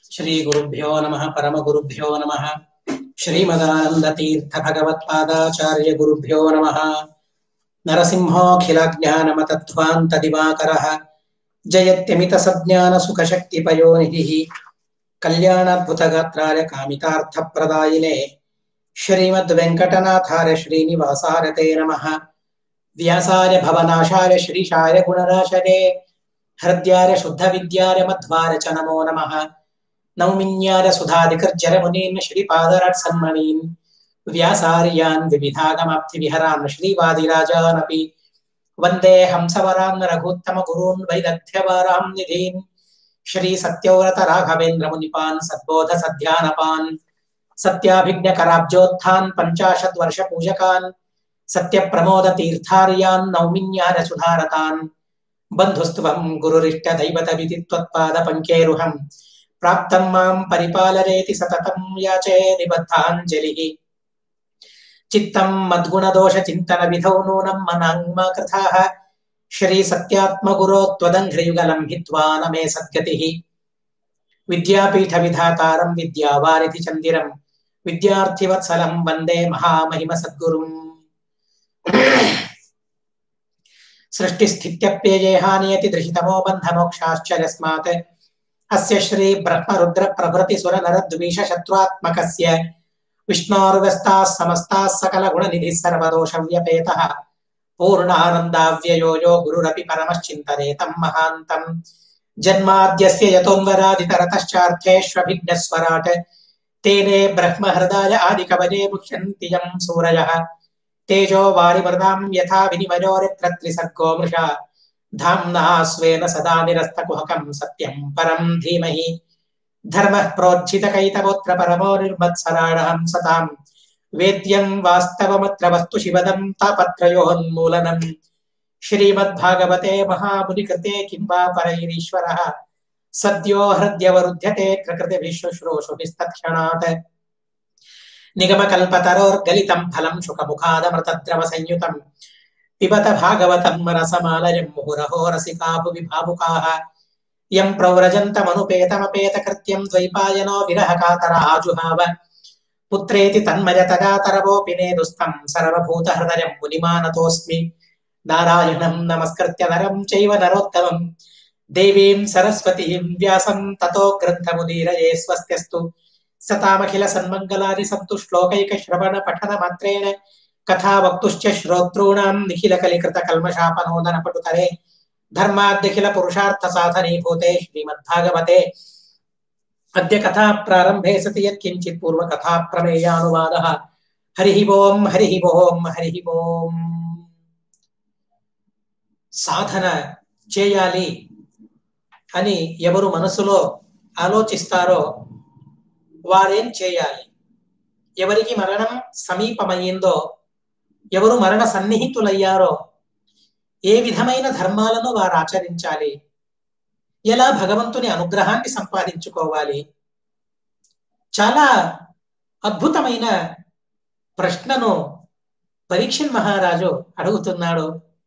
శ్రీగురుభ్యో నమ పరమగురుభ్యో నమ శ్రీమదానందతీర్థ భగవత్పాదాచార్య గురుభ్యో నమ నరసింహోఖిలజ్ఞానమతధ్వాంత దివాకర జయత్యమిత సజ్ఞాన సుఖ శక్తి పయోనిధి కళ్యాణాద్భుతగాత్రాయ కామితార్థ ప్రదాయినే శ్రీమద్ వెంకటనాథార్య శ్రీనివాసారతే నమ వ్యాసాయ భవనాశాయ శ్రీశాయ గుణరాశనే హృద్యాయ శుద్ధ విద్యాయ మధ్వాయ చ నమో నమ నౌమిన్యాయ సుధాధికర్జర మునీన్ శ్రీపాదరాట్ సన్మణీన్ వ్యాసార్యాన్ వివిధాగమాప్తి విహరాన్ శ్రీవాదిరాజానపి వందే హంసవరాన్ రఘుత్తమ గురూన్ వైదగ్ధ్యవారాం నిధీన్ శ్రీ సత్యవ్రత రాఘవేంద్ర మునిపాన్ సద్బోధ సధ్యానపాన్ సత్యాభిజ్ఞ కరాబ్జోత్థాన్ పంచాశత్ వర్ష పూజకాన్ సత్య ప్రమోద తీర్థార్యాన్ నౌమిన్యాన సుధారతాన్ బంధుస్త్వం గురురిష్ట దైవత విధి త్వత్పాద పంకేరుహం ప్రాప్తం మాం పరిపాలరేతి సతతం యాచే నిబద్ధాంజలి చిత్తం మద్గుణదోష చింతన విధౌ నూనం మనాంగ్మ కృథాః శ్రీ సత్యాత్మగురో త్వదంఘ్రియుగలం హిత్వా నమే సద్గతి విద్యాపీఠ విధాతారం విద్యావారిధి చందిరం విద్యార్థివత్సలం వందే మహామహిమ సద్గురుం సృష్టిస్థిత్యప్యయేహానియతి దృశితమో బంధమోక్షాశ్చర్యస్మాత్ అస్య శ్రీ బ్రహ్మరుద్ర ప్రభృతి సుర నరద్వీష శత్రుత్మకస్య విష్ణోర్వ్యస్తాः సమస్తాः సకల గుణనిధి సర్వదోష వ్యపేతః పూర్ణానందావ్యయో యో గురురపి పరమశ్చింతనేతం మహాంతం జన్మాద్యస్య యతోన్వరాదితరతశ్చార్థేష్వభిజ్ఞస్వరాట్ తేనే బ్రహ్మహృదాయ ఆదికవనే ముఖ్యంతి యం సూరయः తేజో వారిమృదాం యథా వినిమయోరిత్ర త్రిసర్గో మృషా ధామ్నా స్వేన సదా నిరస్తకుహకం సత్యం పరం ధీమహి ధర్మః ప్రోజ్झितकैतवोऽत्र परमो निर्मत्सराणहं सतां वेद्यं वास्तवमत्र वस्तु शिवदं तापत्रयोन्मूलनम् श्रीमद्भागवते महामुनिकृते किं वा परैरीश्वरः सद्यो हृद्यवरुध्यते प्रकृतिविश्वश्रोषुभिस्तत्क्षणात् निगमकल्पतरोर्गलितं फलं शुकमुखादमृतद्रवसंयुतम् पिबत भागवतं रसमालयं मुहुरहो रसिका भुवि भावुकाः यं प्रव्रजन्तमनुपेतमपेतकृत्यं द्वैपायनो विरहकातर आजुहाव पुत्रेति तन्मयतगातरवोऽपि नेदुस्तं सर्वभूतहृदयं मुनिमानतोऽस्मि नारायणं नमस्कृत्य नरं चैव नरोत्तमं देवीं सरस्वतीं व्यासं ततो ग्रन्थमुदीरये स्वस्त्यस्तु सतामखिल सन्मङ्गलानि सन्तु श्लोकैकश्रवणपठनमात्रेण कथा वक्तुश्च श्रोतॄणां निखिलकलिकृतकल्मषापनोदनपटुतरे धर्माद्यखिल पुरुषार्थ साधनीभूते श्रीमद्भागवते अद्य कथा प्रारम्भे सति यत्किञ्चित् पूर्वकथा प्रमेयानुवादः हरिः ओं हरिः ओं हरिः ओं సాధన చేయాలి అని ఎవరు మనసులో ఆలోచిస్తారో వారేం చేయాలి ఎవరికి మరణం సమీపమయ్యిందో ఎవరు మరణ సన్నిహితులయ్యారో ఏ విధమైన ధర్మాలను వారు ఆచరించాలి ఎలా భగవంతుని అనుగ్రహాన్ని సంపాదించుకోవాలి చాలా అద్భుతమైన ప్రశ్నను పరీక్షన్ మహారాజు అడుగుతున్నాడు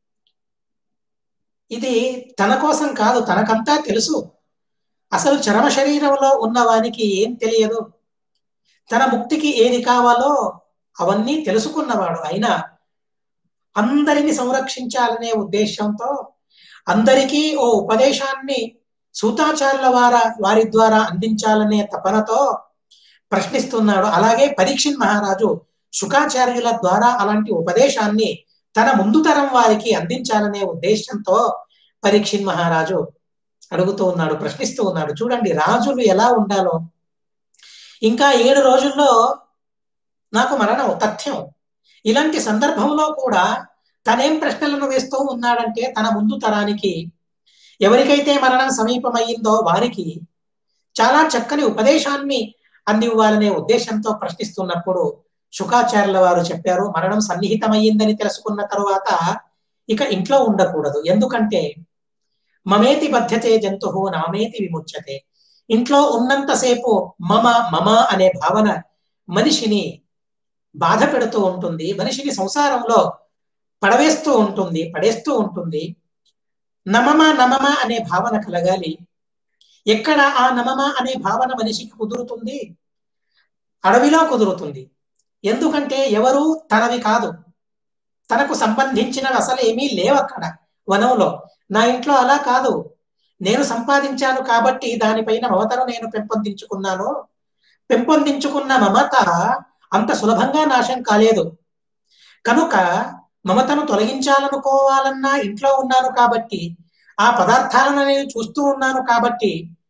ఇది తన కోసం కాదు తనకంతా తెలుసు అసలు చరమ శరీరంలో ఉన్నవానికి ఏం తెలియదు తన ముక్తికి ఏది కావాలో అవన్నీ తెలుసుకున్నవాడు అయినా అందరిని సంరక్షించాలనే ఉద్దేశంతో అందరికీ ఓ ఉపదేశాన్ని సూతాచార్యుల వార వారి ద్వారా అందించాలనే తపనతో ప్రశ్నిస్తున్నాడు అలాగే పరీక్షిన్ మహారాజు శుకాచార్యుల ద్వారా అలాంటి ఉపదేశాన్ని తన ముందు తరం వారికి అందించాలనే ఉద్దేశంతో పరీక్షిన్ మహారాజు అడుగుతూ ఉన్నాడు ప్రశ్నిస్తూ ఉన్నాడు చూడండి రాజులు ఎలా ఉండాలో ఇంకా ఏడు రోజుల్లో నాకు మరణం తథ్యం ఇలాంటి సందర్భంలో కూడా తనేం ప్రశ్నలను వేస్తూ ఉన్నాడంటే తన ముందు తరానికి ఎవరికైతే మరణం సమీపమయ్యిందో వారికి చాలా చక్కని ఉపదేశాన్ని అందివ్వాలనే ఉద్దేశంతో ప్రశ్నిస్తున్నప్పుడు శుకాచార్యుల వారు చెప్పారు మరణం సన్నిహితమయ్యిందని తెలుసుకున్న తరువాత ఇక ఇంట్లో ఉండకూడదు ఎందుకంటే మమేతి బధ్యతే జంతు నమమేతి విముచ్యతే ఇంట్లో ఉన్నంతసేపు మమ మమ అనే భావన మనిషిని బాధ పెడుతూ ఉంటుంది మనిషిని సంసారంలో పడవేస్తూ ఉంటుంది పడేస్తూ ఉంటుంది నమమ నమమ అనే భావన కలగాలి ఎక్కడ ఆ నమమ అనే భావన మనిషికి కుదురుతుంది అడవిలో కుదురుతుంది ఎందుకంటే ఎవరు తనవి కాదు తనకు సంబంధించినవి అసలు ఏమీ లేవు అక్కడ వనంలో నా ఇంట్లో అలా కాదు నేను సంపాదించాను కాబట్టి దానిపైన మమతను నేను పెంపొందించుకున్నాను పెంపొందించుకున్న మమత అంత సులభంగా నాశం కాలేదు కనుక మమతను తొలగించాలనుకోవాలన్నా ఇంట్లో ఉన్నాను కాబట్టి ఆ పదార్థాలను నేను చూస్తూ ఉన్నాను కాబట్టి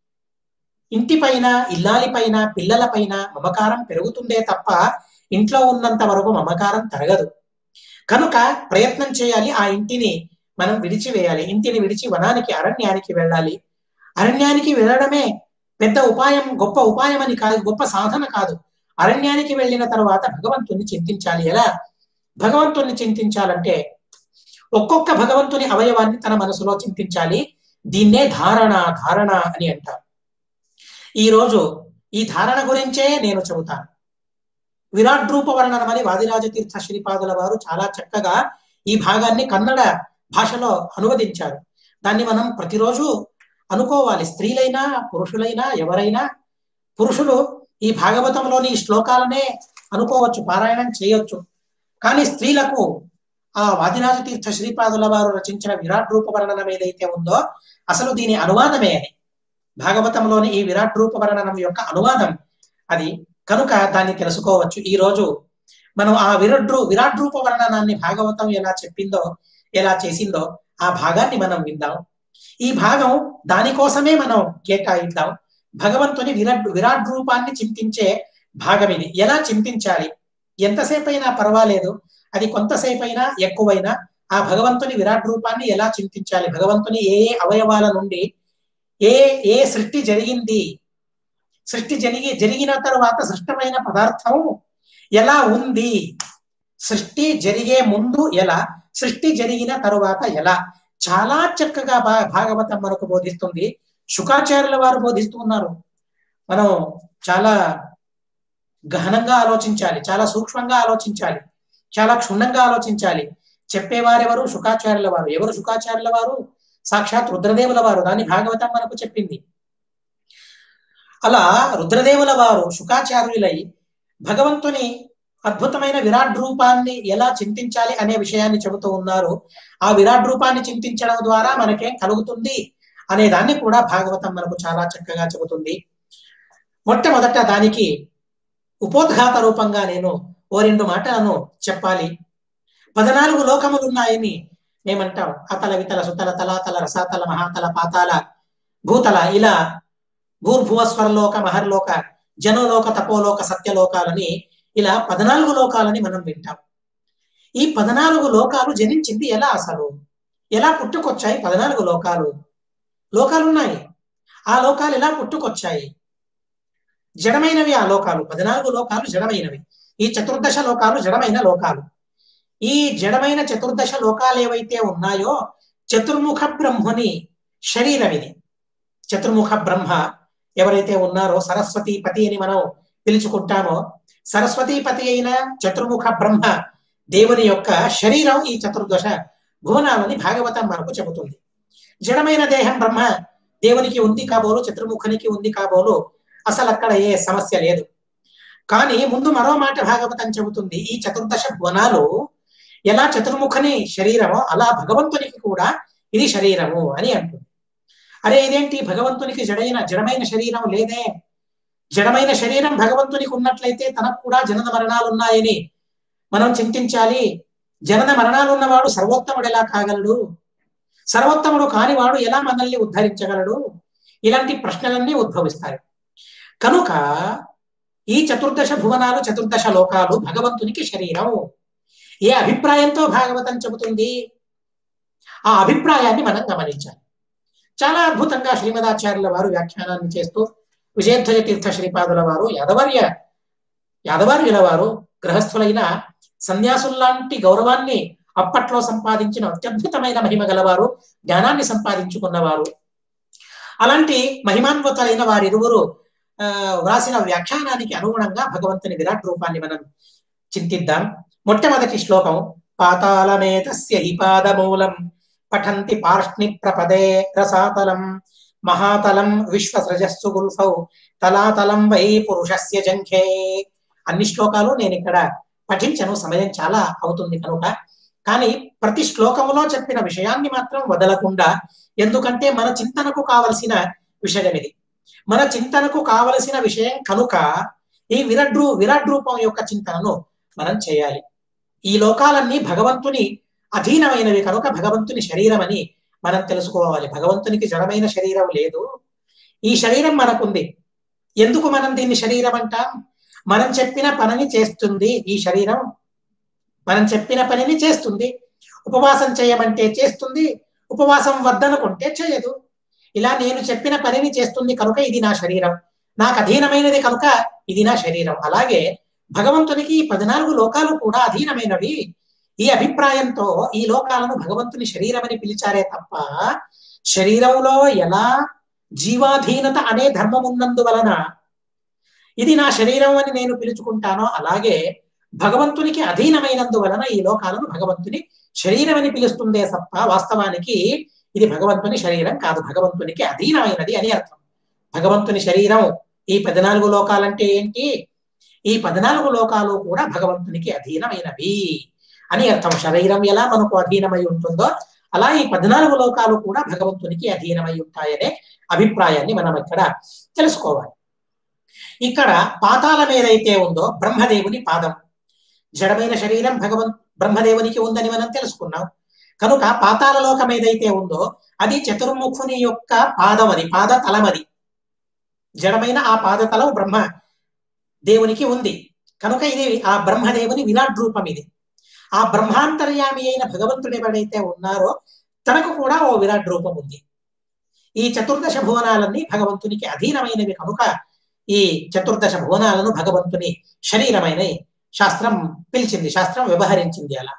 ఇంటిపైన ఇల్లాలిపైన పిల్లలపైన మమకారం పెరుగుతుందే తప్ప ఇంట్లో ఉన్నంత వరకు మమకారం తరగదు కనుక ప్రయత్నం చేయాలి ఆ ఇంటిని మనం విడిచివేయాలి ఇంటిని విడిచి వనానికి అరణ్యానికి వెళ్ళాలి అరణ్యానికి వెళ్ళడమే పెద్ద ఉపాయం గొప్ప ఉపాయం అని కాదు గొప్ప సాధన కాదు అరణ్యానికి వెళ్ళిన తర్వాత భగవంతుని చింతించాలి ఎలా భగవంతుని చింతించాలంటే ఒక్కొక్క భగవంతుని అవయవాన్ని తన మనసులో చింతించాలి దీన్నే ధారణ ధారణ అని అంటారు ఈ రోజు ఈ ధారణ గురించే నేను చెబుతాను విరాట్ రూప వర్ణనం అని వాదిరాజ తీర్థ శ్రీపాదుల వారు చాలా చక్కగా ఈ భాగాన్ని కన్నడ భాషలో అనువదించారు దాన్ని మనం ప్రతిరోజు అనుకోవాలి స్త్రీలైనా పురుషులైనా ఎవరైనా పురుషులు ఈ భాగవతంలోని ఈ శ్లోకాలనే అనుకోవచ్చు పారాయణం చేయొచ్చు కానీ స్త్రీలకు ఆ వాదిరాజ తీర్థ శ్రీపాదుల వారు రచించిన విరాట్ రూప వర్ణనం ఏదైతే ఉందో అసలు దీని అనువాదమే అని భాగవతంలోని ఈ విరాట్ రూప వర్ణనం యొక్క అనువాదం అది కనుక దాన్ని తెలుసుకోవచ్చు ఈ రోజు మనం ఆ విరాట్ రూ విరాట్ రూప వర్ణనాన్ని భాగవతం ఎలా చెప్పిందో ఎలా చేసిందో ఆ భాగాన్ని మనం విందాం ఈ భాగం దానికోసమే మనం కేటాయిద్దాం భగవంతుని విరాట్ విరాట్ రూపాన్ని చింతించే భాగం ఇది ఎలా చింతించాలి ఎంతసేపు అయినా పర్వాలేదు అది కొంతసేపు అయినా ఎక్కువైనా ఆ భగవంతుని విరాట్ రూపాన్ని ఎలా చింతించాలి భగవంతుని ఏ ఏ అవయవాల నుండి ఏ ఏ సృష్టి జరిగింది సృష్టి జరిగి జరిగిన తర్వాత సృష్టమైన పదార్థం ఎలా ఉంది సృష్టి జరిగే ముందు ఎలా సృష్టి జరిగిన తరువాత ఎలా చాలా చక్కగా భా భాగవతం మనకు బోధిస్తుంది శుకాచార్యుల వారు బోధిస్తూ ఉన్నారు మనం చాలా గహనంగా ఆలోచించాలి చాలా సూక్ష్మంగా ఆలోచించాలి చాలా క్షుణ్ణంగా ఆలోచించాలి చెప్పేవారెవరు శుకాచార్యుల వారు ఎవరు శుకాచార్యుల వారు సాక్షాత్ రుద్రదేవుల వారు దాన్ని భాగవతం మనకు చెప్పింది అలా రుద్రదేవుల వారు శుకాచార్యులై భగవంతుని అద్భుతమైన విరాట్ రూపాన్ని ఎలా చింతించాలి అనే విషయాన్ని చెబుతూ ఉన్నారు ఆ విరాట్ రూపాన్ని చింతించడం ద్వారా మనకేం కలుగుతుంది అనే దాన్ని కూడా భాగవతం మనకు చాలా చక్కగా చెబుతుంది మొట్టమొదట దానికి ఉపోద్ఘాత రూపంగా నేను ఓ రెండు మాటలను చెప్పాలి పద్నాలుగు లోకములు ఉన్నాయని మేమంటాం అతల వితల సుతల తలాతల రసాతల మహాతల పాతాల భూతల ఇలా భూర్భువస్వరలోక మహర్లోక జనలోక తపోలోక సత్యలోకాలని ఇలా పద్నాలుగు లోకాలని మనం వింటాం ఈ పద్నాలుగు లోకాలు జనించింది ఎలా అసలు ఎలా పుట్టుకొచ్చాయి పద్నాలుగు లోకాలు లోకాలు ఉన్నాయి ఆ లోకాలు ఎలా పుట్టుకొచ్చాయి జడమైనవి ఆ లోకాలు పద్నాలుగు లోకాలు జడమైనవి ఈ చతుర్దశ లోకాలు జడమైన లోకాలు ఈ జడమైన చతుర్దశ లోకాలు ఏవైతే ఉన్నాయో చతుర్ముఖ బ్రహ్మని శరీరం ఇది చతుర్ముఖ బ్రహ్మ ఎవరైతే ఉన్నారో సరస్వతీపతి అని మనం పిలుచుకుంటామో సరస్వతీపతి అయిన చతుర్ముఖ బ్రహ్మ దేవుని యొక్క శరీరం ఈ చతుర్దశ భువనాలని భాగవతం మనకు చెబుతుంది జడమైన దేహం బ్రహ్మ దేవునికి ఉంది కాబోలు చతుర్ముఖనికి ఉంది కాబోలు అసలు అక్కడ ఏ సమస్య లేదు కానీ ముందు మరో మాట భాగవతం చెబుతుంది ఈ చతుర్దశ భువనాలు ఎలా చతుర్ముఖని శరీరమో అలా భగవంతునికి కూడా ఇది శరీరము అని అంటుంది అరే ఇదేంటి భగవంతునికి జడైన జడమైన శరీరం లేదే జడమైన శరీరం భగవంతునికి ఉన్నట్లయితే తనకు కూడా జనన మరణాలు ఉన్నాయని మనం చింతించాలి జనన మరణాలు ఉన్నవాడు సర్వోత్తముడు ఎలా కాగలడు సర్వోత్తముడు కానివాడు ఎలా మనల్ని ఉద్ధరించగలడు ఇలాంటి ప్రశ్నలన్నీ ఉద్భవిస్తాయి కనుక ఈ చతుర్దశ భువనాలు చతుర్దశ లోకాలు భగవంతునికి శరీరం ఏ అభిప్రాయంతో భాగవతం చెబుతుంది ఆ అభిప్రాయాన్ని మనం గమనించాలి చాలా అద్భుతంగా శ్రీమదాచార్యుల వారు వ్యాఖ్యానాన్ని చేస్తూ విజయధ్వజ తీర్థ శ్రీపాదుల వారు యాదవర్య యాదవార్యుల వారు గృహస్థులైన సన్యాసుల్లాంటి గౌరవాన్ని అప్పట్లో సంపాదించిన అత్యద్భుతమైన మహిమ గలవారు జ్ఞానాన్ని సంపాదించుకున్నవారు అలాంటి మహిమాన్వితులైన వారిరువురు ఆ వ్రాసిన వ్యాఖ్యానానికి అనుగుణంగా భగవంతుని విరాట్ రూపాన్ని మనం చింతిద్దాం మొట్టమొదటి శ్లోకం పాతాళమేతస్య హి పాదమూలం పఠంతి పార్ష్ణి ప్రపదే రసాతలం మహాతలం విశ్వసృజస్సు గుల్ఫౌ తలాతలం వై పురుషస్య జంఖే అన్ని శ్లోకాలు నేను ఇక్కడ పఠించను సమయం చాలా అవుతుంది కనుక కానీ ప్రతి శ్లోకములో చెప్పిన విషయాన్ని మాత్రం వదలకుండా ఎందుకంటే మన చింతనకు కావలసిన విషయం ఇది మన చింతనకు కావలసిన విషయం కనుక ఈ విరాట్ రూ విరాట్ రూపం యొక్క చింతనను మనం చేయాలి ఈ లోకాలన్నీ భగవంతుని అధీనమైనవి కనుక భగవంతుని శరీరం అని మనం తెలుసుకోవాలి భగవంతునికి జడమైన శరీరం లేదు ఈ శరీరం మనకుంది ఎందుకు మనం దీన్ని శరీరం అంటాం మనం చెప్పిన పనిని చేస్తుంది ఈ శరీరం మనం చెప్పిన పనిని చేస్తుంది ఉపవాసం చేయమంటే చేస్తుంది ఉపవాసం వద్దనుకుంటే చేయదు ఇలా నేను చెప్పిన పనిని చేస్తుంది కనుక ఇది నా శరీరం నాకు అధీనమైనది కనుక ఇది నా శరీరం అలాగే భగవంతునికి ఈ పద్నాలుగు లోకాలు కూడా అధీనమైనవి ఈ అభిప్రాయంతో ఈ లోకాలను భగవంతుని శరీరం అని పిలిచారే తప్ప శరీరంలో ఎలా జీవాధీనత అనే ధర్మం ఉన్నందువలన ఇది నా శరీరం అని నేను పిలుచుకుంటానో అలాగే భగవంతునికి అధీనమైనందువలన ఈ లోకాలను భగవంతుని శరీరం అని పిలుస్తుందే తప్ప వాస్తవానికి ఇది భగవంతుని శరీరం కాదు భగవంతునికి అధీనమైనది అని అర్థం భగవంతుని శరీరం ఈ పద్నాలుగు లోకాలంటే ఏంటి ఈ పద్నాలుగు లోకాలు కూడా భగవంతునికి అధీనమైనవి అని అర్థం శరీరం ఎలా మనకు అధీనమై ఉంటుందో అలా ఈ పద్నాలుగు లోకాలు కూడా భగవంతునికి అధీనమై ఉంటాయనే అభిప్రాయాన్ని మనం ఇక్కడ తెలుసుకోవాలి ఇక్కడ పాతాళం ఏదైతే ఉందో బ్రహ్మదేవుని పాదం జడమైన శరీరం భగవన్ బ్రహ్మదేవునికి ఉందని మనం తెలుసుకున్నాం కనుక పాతాల లోకం ఏదైతే ఉందో అది చతుర్ముఖుని యొక్క పాదం అది పాదతలం అది జడమైన ఆ పాదతలం బ్రహ్మ దేవునికి ఉంది కనుక ఇది ఆ బ్రహ్మదేవుని విరాట్ రూపం ఇది ఆ బ్రహ్మాంతర్యామి అయిన భగవంతుడు ఎవడైతే ఉన్నారో తనకు కూడా ఓ విరాట్ రూపం ఉంది ఈ చతుర్దశ భువనాలన్నీ భగవంతునికి అధీనమైనవి కనుక ఈ చతుర్దశ భువనాలను భగవంతుని శరీరమైన శాస్త్రం పిలిచింది శాస్త్రం వ్యవహరించింది అలా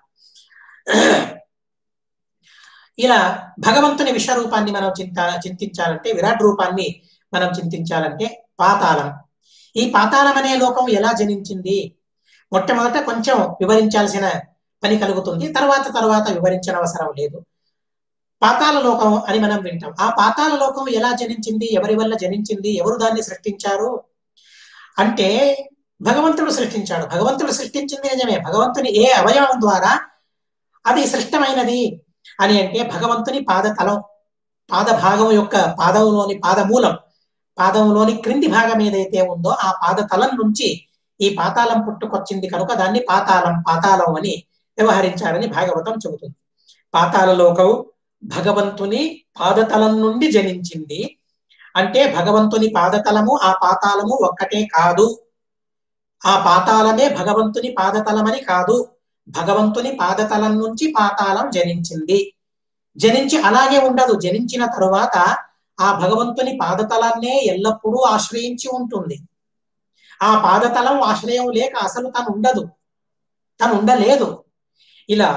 ఇలా భగవంతుని విశ్వరూపాన్ని మనం చింత చింతించాలంటే విరాట్ రూపాన్ని మనం చింతించాలంటే పాతాళం ఈ పాతాళం అనే లోకం ఎలా జనించింది మొట్టమొదట కొంచెం వివరించాల్సిన పని కలుగుతుంది తర్వాత తర్వాత వివరించిన అవసరం లేదు పాతాల లోకం అని మనం వింటాం ఆ పాతాల లోకం ఎలా జనించింది ఎవరి వల్ల జనించింది ఎవరు దాన్ని సృష్టించారు అంటే భగవంతుడు సృష్టించాడు భగవంతుడు సృష్టించింది నిజమే భగవంతుని ఏ అవయవం ద్వారా అది సృష్టమైనది అని అంటే భగవంతుని పాదతలం పాద భాగం యొక్క పాదంలోని పాదమూలం పాదంలోని క్రింది భాగం ఏదైతే ఉందో ఆ పాదతలం నుంచి ఈ పాతాళం పుట్టుకొచ్చింది కనుక దాన్ని పాతాళం పాతాళం అని వ్యవహరించారని భాగవతం చెబుతుంది పాతాళ లోకం భగవంతుని పాదతలం నుండి జనించింది అంటే భగవంతుని పాదతలము ఆ పాతాళము ఒక్కటే కాదు ఆ పాతాళమే భగవంతుని పాదతలమని కాదు భగవంతుని పాదతలం నుంచి పాతాళం జనించింది జనించి అలాగే ఉండదు జనించిన తరువాత ఆ భగవంతుని పాదతలాన్నే ఎల్లప్పుడూ ఆశ్రయించి ఉంటుంది ఆ పాదతలం ఆశ్రయం లేక అసలు తను ఉండదు తను ఉండలేదు ఇలా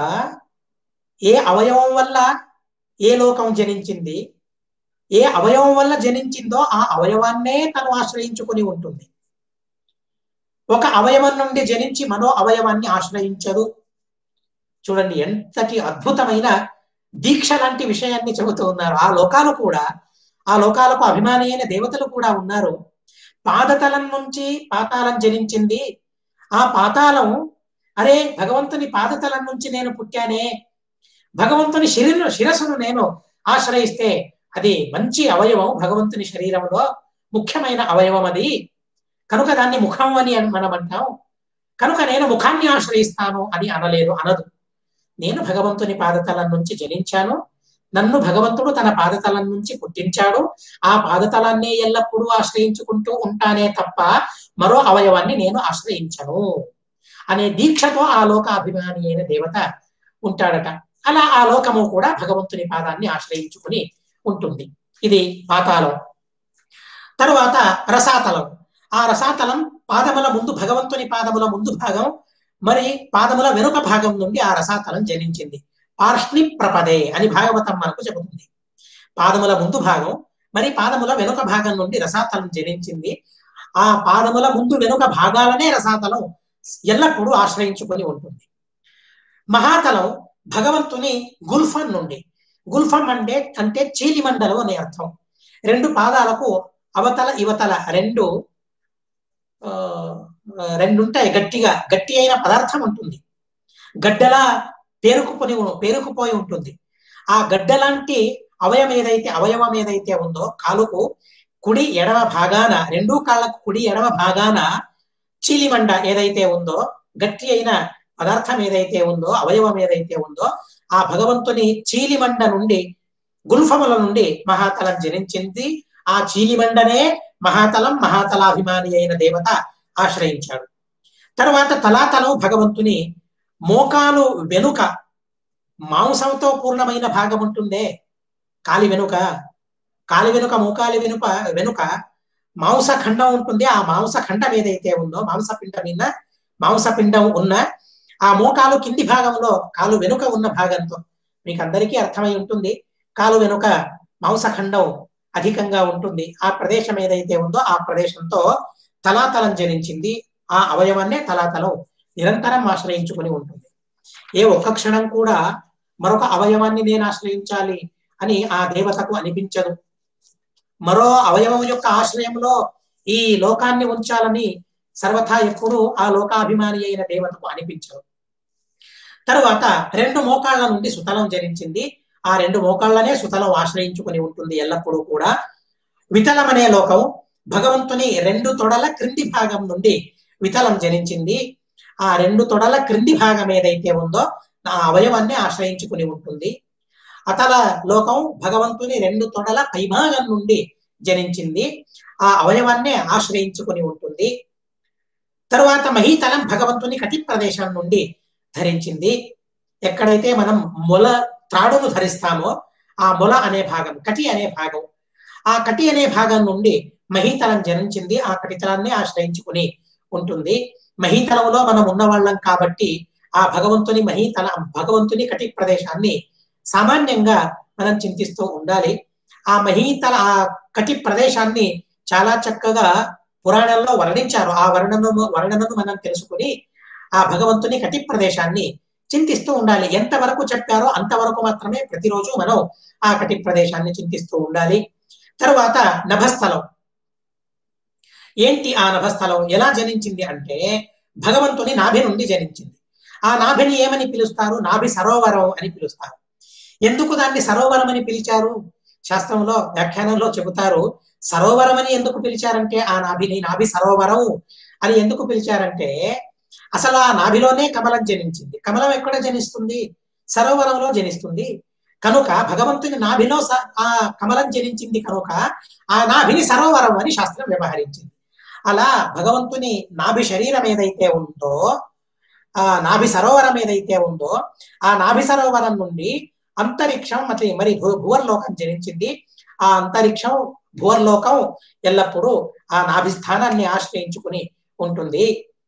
ఏ అవయవం వల్ల ఏ లోకం జనించింది ఏ అవయవం వల్ల జనించిందో ఆ అవయవాన్నే తను ఆశ్రయించుకొని ఉంటుంది ఒక అవయవం నుండి జనించి మరో అవయవాన్ని ఆశ్రయించదు చూడండి ఎంతటి అద్భుతమైన దీక్ష లాంటి విషయాన్ని చెబుతూ ఉన్నారు ఆ లోకాలు కూడా ఆ లోకాలకు అభిమాని అయిన దేవతలు కూడా ఉన్నారు పాదతలం నుంచి పాతాళం జనించింది ఆ పాతాళం అరే భగవంతుని పాదతలం నుంచి నేను పుట్టానే భగవంతుని శిరను శిరస్సును నేను ఆశ్రయిస్తే అది మంచి అవయవం భగవంతుని శరీరంలో ముఖ్యమైన అవయవం అది కనుక దాన్ని ముఖం అని మనం అంటాం కనుక నేను ముఖాన్ని ఆశ్రయిస్తాను అని అనలేదు అనదు నేను భగవంతుని పాదతలం నుంచి జనించాను నన్ను భగవంతుడు తన పాదతలం నుంచి పుట్టించాడు ఆ పాదతలాన్నే ఎల్లప్పుడూ ఆశ్రయించుకుంటూ ఉంటానే తప్ప మరో అవయవాన్ని నేను ఆశ్రయించను అనే దీక్షతో ఆ లోకాభిమాని అయిన దేవత ఉంటాడట అలా ఆ లోకము కూడా భగవంతుని పాదాన్ని ఆశ్రయించుకుని ఉంటుంది ఇది పాతాళం తరువాత రసాతలం ఆ రసాతలం పాదముల ముందు భగవంతుని పాదముల ముందు భాగం మరి పాదముల వెనుక భాగం నుండి ఆ రసాతలం జనించింది పార్ష్ణి ప్రపదే అని భాగవతం మనకు చెబుతుంది పాదముల ముందు భాగం మరి పాదముల వెనుక భాగం నుండి రసాతలం జనించింది ఆ పాదముల ముందు వెనుక భాగాలనే రసాతలం ఎల్లప్పుడూ ఆశ్రయించుకొని ఉంటుంది మహాతలం భగవంతుని గుల్ఫం నుండి గుల్ఫం అంటే అంటే చీలిమండలం అనే అర్థం రెండు పాదాలకు అవతల ఇవతల రెండు ఆ, ఆ, రెండు ఉంటాయి గట్టిగా గట్టి అయిన పదార్థం ఉంటుంది గడ్డలా పేరుకుపోయి పేరుకుపోయి ఉంటుంది ఆ గడ్డ లాంటి అవయవం ఏదైతే అవయవం ఏదైతే ఉందో కాలుకు కుడి ఎడమ భాగాన రెండు కాళ్ళకు కుడి ఎడమ భాగాన చీలిమండ ఏదైతే ఉందో గట్టి అయిన పదార్థం ఏదైతే ఉందో అవయవం ఏదైతే ఉందో ఆ భగవంతుని చీలిమండ నుండి గుల్ఫముల నుండి మహాతలం జనించింది ఆ చీలిమండనే మహాతలం మహాతలాభిమాని అయిన దేవత ఆశ్రయించాడు తర్వాత తలాతలం భగవంతుని మోకాలు వెనుక మాంసంతో పూర్ణమైన భాగం ఉంటుందే కాలి వెనుక కాలి వెనుక మోకాలి వెనుక వెనుక మాంసఖండం ఉంటుంది ఆ మాంసఖండం ఏదైతే ఉందో మాంసపిండం మీద మాంసపిండం ఉన్న ఆ మోకాలు కింది భాగంలో కాలు వెనుక ఉన్న భాగంతో మీకు అందరికీ అర్థమై ఉంటుంది కాలు వెనుక మాంసఖండం అధికంగా ఉంటుంది ఆ ప్రదేశం ఏదైతే ఉందో ఆ ప్రదేశంతో తలాతలం జనించింది ఆ అవయవాన్నే తలాతలం నిరంతరం ఆశ్రయించుకుని ఉంటుంది ఏ ఒక్క క్షణం కూడా మరొక అవయవాన్ని నేను ఆశ్రయించాలి అని ఆ దేవతకు అనిపించదు మరో అవయవం యొక్క ఆశ్రయంలో ఈ లోకాన్ని ఉంచాలని సర్వథా ఎప్పుడూ ఆ లోకాభిమాని అయిన దేవతకు అనిపించదు తరువాత రెండు మోకాళ్ళ నుండి సుతలం జనించింది ఆ రెండు మోకాళ్ళనే సుతలం ఆశ్రయించుకుని ఉంటుంది ఎల్లప్పుడూ కూడా వితలం అనే లోకం భగవంతుని రెండు తొడల క్రింది భాగం నుండి వితలం జనించింది ఆ రెండు తొడల క్రింది భాగం ఏదైతే ఉందో ఆ అవయవాన్ని ఆశ్రయించుకుని ఉంటుంది అతల లోకం భగవంతుని రెండు తొడల పైభాగం నుండి జనించింది ఆ అవయవాన్నే ఆశ్రయించుకుని ఉంటుంది తరువాత మహీతలం భగవంతుని కటి ప్రదేశం నుండి ధరించింది ఎక్కడైతే మనం మొల త్రాడును ధరిస్తామో ఆ మొల అనే భాగం కటి అనే భాగం ఆ కటి అనే భాగం నుండి మహీతలం జనించింది ఆ కటితలాన్ని ఆశ్రయించుకుని ఉంటుంది మహీతలంలో మనం ఉన్నవాళ్ళం కాబట్టి ఆ భగవంతుని మహీతల భగవంతుని కటి ప్రదేశాన్ని సామాన్యంగా మనం చింతిస్తూ ఉండాలి ఆ మహీతల ఆ కటి ప్రదేశాన్ని చాలా చక్కగా పురాణంలో వర్ణించారు ఆ వర్ణనను వర్ణనను మనం తెలుసుకుని ఆ భగవంతుని కటి ప్రదేశాన్ని చింతిస్తూ ఉండాలి ఎంతవరకు చెప్పారో అంతవరకు మాత్రమే ప్రతిరోజు మనం ఆ కటి ప్రదేశాన్ని చింతిస్తూ ఉండాలి తరువాత నభస్థలం ఏంటి ఆ నభస్థలం ఎలా జనించింది అంటే భగవంతుని నాభి నుండి జనించింది ఆ నాభిని ఏమని పిలుస్తారు నాభి సరోవరం అని పిలుస్తారు ఎందుకు దాన్ని సరోవరం అని పిలిచారు శాస్త్రంలో వ్యాఖ్యానంలో చెబుతారు సరోవరం అని ఎందుకు పిలిచారంటే ఆ నాభిని నాభి సరోవరం అని ఎందుకు పిలిచారంటే అసలు ఆ నాభిలోనే కమలం జనించింది కమలం ఎక్కడ జనిస్తుంది సరోవరంలో జనిస్తుంది కనుక భగవంతుని నాభిలో స- ఆ కమలం జనించింది కనుక ఆ నాభిని సరోవరం అని శాస్త్రం వ్యవహరించింది అలా భగవంతుని నాభి శరీరం ఏదైతే ఉందో ఆ నాభి సరోవరం ఏదైతే ఉందో ఆ నాభి సరోవరం నుండి అంతరిక్షం మరి మరి భూ భువర్లోకం జనించింది ఆ అంతరిక్షం భువర్లోకం ఎల్లప్పుడూ ఆ నాభి స్థానాన్ని ఆశ్రయించుకుని ఉంటుంది